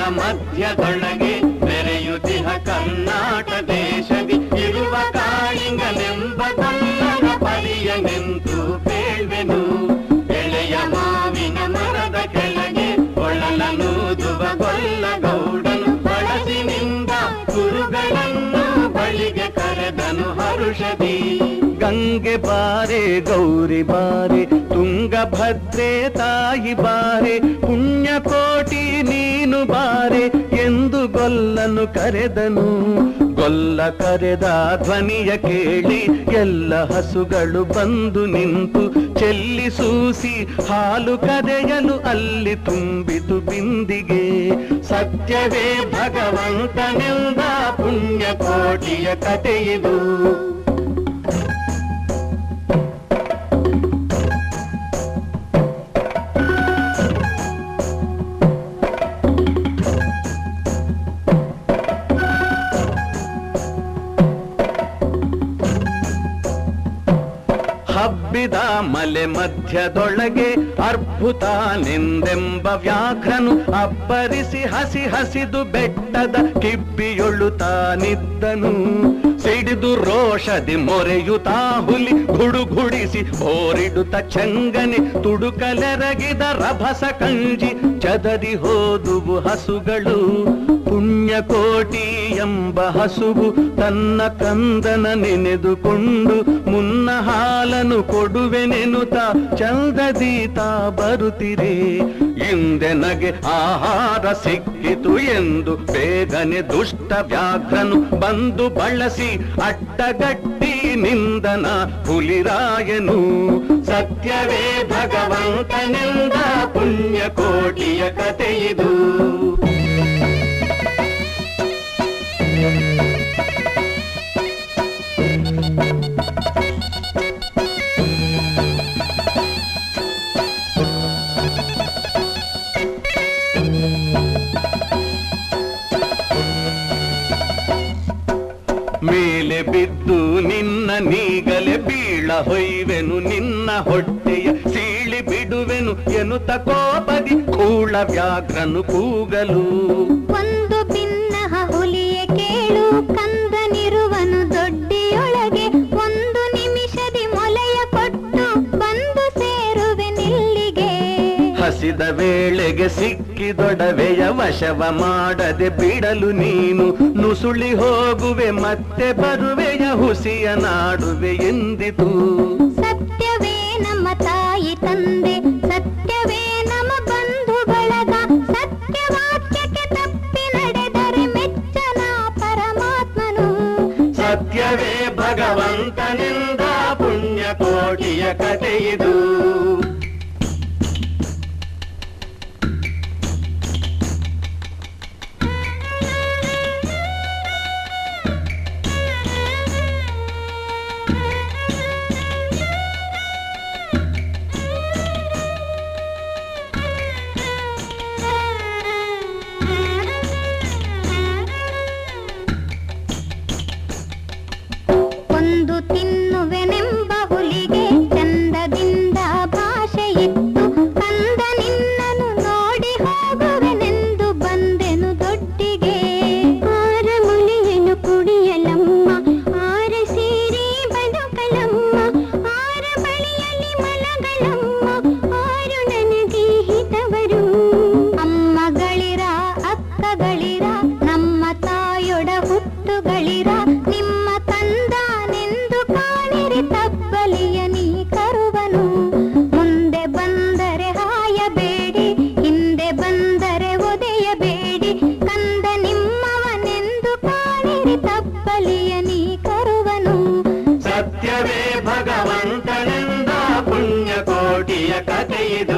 ಮಧ್ಯದೊಳಗೆ ಮೆರೆಯುತ್ತಿಹ ಕರ್ನಾಟ ದೇಶದಿ ಇರುವ ಕಾಳಿಂಗನೆಂಬ ಕನ್ನಡ ಪರಿಯ ನಿಂತು ಬೇಳ್ವೆನು ಎಳೆಯ ಮಾವಿನ ಮರದ ಕೆಳಗೆ ಒಳಲನೂದುವ ಗೊಲ್ಲ ಗೌಡನು ಬಳಸಿನಿಂದ ಗುರುಗಳನ್ನು ಬಳಿಗೆ ಕರೆದನು ಹರುಷದಿ ಗಂಗೆ ಬಾರೆ ಗೌರಿ ಬಾರೆ ತುಂಗಭದ್ರೆ ತಾಯಿ ಬಾರೆ ಪುಣ್ಯಕೋಟಿ ನೀನು ಬಾರೆ ಎಂದು ಗೊಲ್ಲನು ಕರೆದನು ಗೊಲ್ಲ ಕರೆದ ಧ್ವನಿಯ ಕೇಳಿ ಎಲ್ಲ ಹಸುಗಳು ಬಂದು ನಿಂತು ಚೆಲ್ಲಿ ಸೂಸಿ ಹಾಲು ಕರೆಯಲು ಅಲ್ಲಿ ತುಂಬಿತು ಬಿಂದಿಗೆ ಸತ್ಯವೇ ಭಗವಂತನೆಂದ ಪುಣ್ಯಕೋಟಿಯ ಕಥೆಯಿದು ಹಬ್ಬಿದ ಮಲೆ ಮಧ್ಯದೊಳಗೆ ಅರ್ಭುತ ನಿಂದೆಂಬ ವ್ಯಾಘ್ರನು ಅಬ್ಬರಿಸಿ ಹಸಿ ಹಸಿದು ಬೆಟ್ಟದ ಕಿಬ್ಬಿಯೊಳು ತಾನಿದ್ದನು ಸಿಡಿದು ರೋಷದಿ ಮೊರೆಯುತ್ತಾ ಹುಲಿ ಗುಡುಗುಡಿಸಿ ಓರಿಡುತ್ತ ಚಂಗನೆ ತುಡುಕಲೆರಗಿದ ರಭಸ ಕಂಜಿ ಚದರಿ ಹೋದುವು ಹಸುಗಳು ಪುಣ್ಯಕೋಟಿ ಎಂಬ ಹಸುವು ತನ್ನ ಕಂದನ ನೆನೆದುಕೊಂಡು ಮುನ್ನ ಹಾಲನು ಕೊಡುವೆನೆನುತ ಚಂದದೀತ ಬರುತ್ತಿರೆ ಹಿಂದೆ ನಗೆ ಆಹಾರ ಸಿಕ್ಕಿತು ಎಂದು ಬೇಗನೆ ದುಷ್ಟ ವ್ಯಾಘ್ರನು ಬಂದು ಬಳಸಿ ಅಡ್ಡಗಟ್ಟಿ ನಿಂದನ ಹುಲಿರಾಯನು ಸತ್ಯವೇ ಭಗವಂತನೆಂದ ಪುಣ್ಯಕೋಟಿಯ ಕಥೆಯಿದು ಮೇಲೆ ಬಿದ್ದು ನಿನ್ನ ನೀಗಲೆ ಬೀಳ ಹೊಯ್ವೆನು ನಿನ್ನ ಹೊಟ್ಟೆಯ ಸೀಳಿ ಬಿಡುವೆನು ಎನ್ನುತ್ತ ಕೋಪದಿ ಕೂಳ ವ್ಯಾಘ್ರನು ಕೂಗಲು ಒಂದು ಭಿನ್ನಹ ಹುಲಿಯ ಕೇಳು ಕಂದನಿರುವನು ದೊಡ್ಡಿಯೊಳಗೆ ಒಂದು ನಿಮಿಷದಿ ಮೊಲೆಯ ಕೊಟ್ಟು ಬಂದು ಸೇರುವೆ ನಿಲ್ಲಿಗೆ ಹಸಿದ ವೇಳೆಗೆ ಸಿಕ್ಕಿದೊಡವೆಯ ವಶವ ಮಾಡದೆ ಬಿಡಲು ನೀನು ನುಸುಳಿ ಹೋಗುವೆ ಮತ್ತೆ ಬರುವೆಯ ಹುಸಿಯ ನಾಡುವೆ ಎಂದಿತು ಸತ್ಯವೇ ನಮ್ಮ ತಾಯಿ ತಂದೆ ಸತ್ಯವೇ ನಮ್ಮ ಬಂಧು ಬಳಗ ಸತ್ಯವಾಕ್ಯಕ್ಕೆ ತಪ್ಪಿ ನಡೆದರೆ ಮೆಚ್ಚನ ಪರಮಾತ್ಮನು ಸತ್ಯವೇ ಭಗವಂತನಿಂದ ಪುಣ್ಯಕೋಟಿಯ ಕಥೆಯಿದು ಒಂದು ತಿನ್ನುವೆನೆಂಬ ಹುಲಿಗೆ ಚಂದದಿಂದ ಭಾಷೆ ಇತ್ತು ಕಂದ ನಿನ್ನನು ನೋಡಿ ಹೋಗುವೆನೆಂದು ಬಂದೆನು ದೊಡ್ಡಿಗೆ ಆರ ಮುಳಿಯನು ಕುಡಿಯಲಮ್ಮ ಆರ ಸೇರಿ ಬದುಕಲಮ್ಮ ಆರ ಬಳಿಯಲ್ಲಿ ಮಲಗಲಮ್ಮ ಆರು ನನಗೆ ಹಿತವರು ಅಮ್ಮಗಳಿರ ಅಕ್ಕಗಳಿರ ನಮ್ಮ ತಾಯೊಡ ಹುಟ್ಟುಗಳಿರ ನಿಮ್ಮ ತಂದಾನೆಂದು ಕಾಣಿರಿ ತಬ್ಬಲಿಯ ನೀ ಕರುವನು ಮುಂದೆ ಬಂದರೆ ಹಾಯಬೇಡಿ ಹಿಂದೆ ಬಂದರೆ ಒದೆಯಬೇಡಿ ಕಂದ ನಿಮ್ಮವನೆಂದು ಕಾಣಿರಿ ತಬ್ಬಲಿಯ ನೀ ಕರುವನು ಸತ್ಯವೇ ಭಗವಂತನಿಂದ ಪುಣ್ಯಕೋಟಿಯ ಕಥೆಯಿದು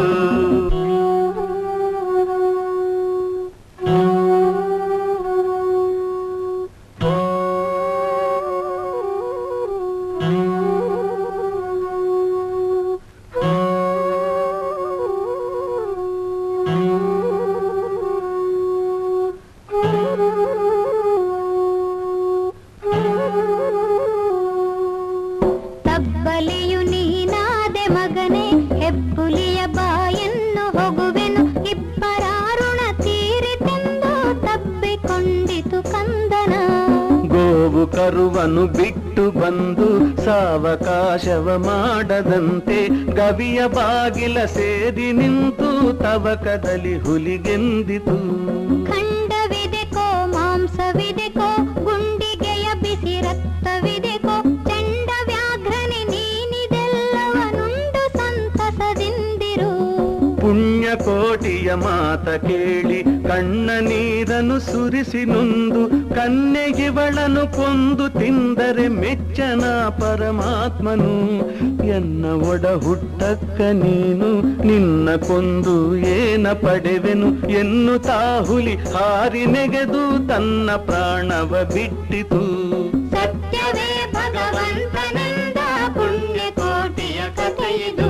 ಗೋವು ಕರುವನು ಬಿಟ್ಟು ಬಂದು ಸಾವಕಾಶವ ಮಾಡದಂತೆ ಗವಿಯ ಬಾಗಿಲ ಸೇರಿ ನಿಂತು ತವಕದಲ್ಲಿ ಹುಲಿಗೆಂದಿತು ಖಂಡವಿದೆಕೋ ಮಾಂಸವಿದೆಕೋ ಗುಂಡಿಗೆಯ ಬಿಸಿ ರಕ್ತವಿದೆಕೋ ಚಂಡ ವ್ಯಾಘ್ರನೆ ನೀನಿದೆಲ್ಲವನುಂಡು ಸಂತಸದಿಂದಿರು ಪುಣ್ಯ ಕೋಟಿಯ ಮಾತ ಕೇಳಿ ಕಣ್ಣ ನೀರನ್ನು ಸುರಿಸಿ ನೊಂದು ಕನ್ಯೆಗಿವಳನು ಕೊಂದು ತಿಂದರೆ ಮೆಚ್ಚನ ಪರಮಾತ್ಮನು ಎನ್ನ ಒಡ ಹುಟ್ಟಕ್ಕ ನೀನು ನಿನ್ನ ಕೊಂದು ಏನ ಪಡೆವೆನು ಎನ್ನುತ್ತಾ ಹುಲಿ ಹಾರಿ ನೆಗೆದು ತನ್ನ ಪ್ರಾಣವ ಬಿಟ್ಟಿತು ಸತ್ಯವೇ ಭಗವಂತನಿಂದ ಪುಣ್ಯ ಕೋಟಿಯ ಕಥೆಯಿದು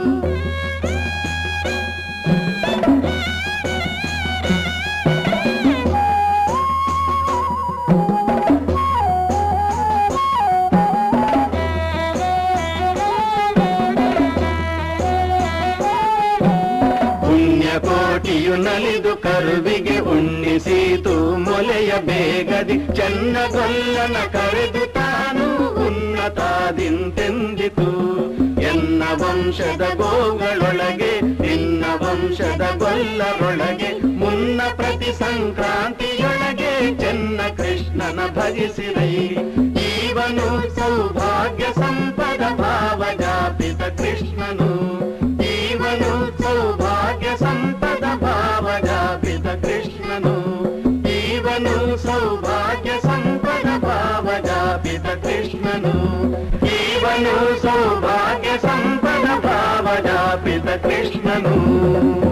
ಪುಣ್ಯ ಕೋಟಿಯು ನಲಿದು ಕರುವಿಗೆ ಉಣ್ಣಿಸೀತು ಮೊಲೆಯ ಬೇಗದಿ ಚೆನ್ನಗೊಲ್ಲನ ಕರೆದು ತಾನು ಉನ್ನತಾದಿಂತೆಂದಿತು ಎನ್ನ ವಂಶದ ಗೋಗಳೊಳಗೆ ನಿನ್ನ ವಂಶದ ಗೊಲ್ಲರೊಳಗೆ ಮುನ್ನ ಪ್ರತಿ ಸಂಕ್ರಾಂತಿಯೊಳಗೆ ಚೆನ್ನ ಕೃಷ್ಣನ ಭಜಿಸಿರೈ ಈವನು ಸೌಭಾಗ್ಯ ಸಂಪದ ಭಾವ ಜಾಪಿತ ಕೃಷ್ಣನು ಈವನು ಸೌಭಾಗ್ಯ ಸಂಪದ ಭಾವ ಜಾಪಿತ ಕೃಷ್ಣನು ಈವನು ಸೌಭಾಗ್ಯ ಸಂಪದ ಭಾವ ಜಾಪಿತ ಕೃಷ್ಣನು ಈವನು ಸೌಭಾಗ್ಯ ಸಂಪದ ಭಾವ ಜಾಪಿತ ಕೃಷ್ಣನು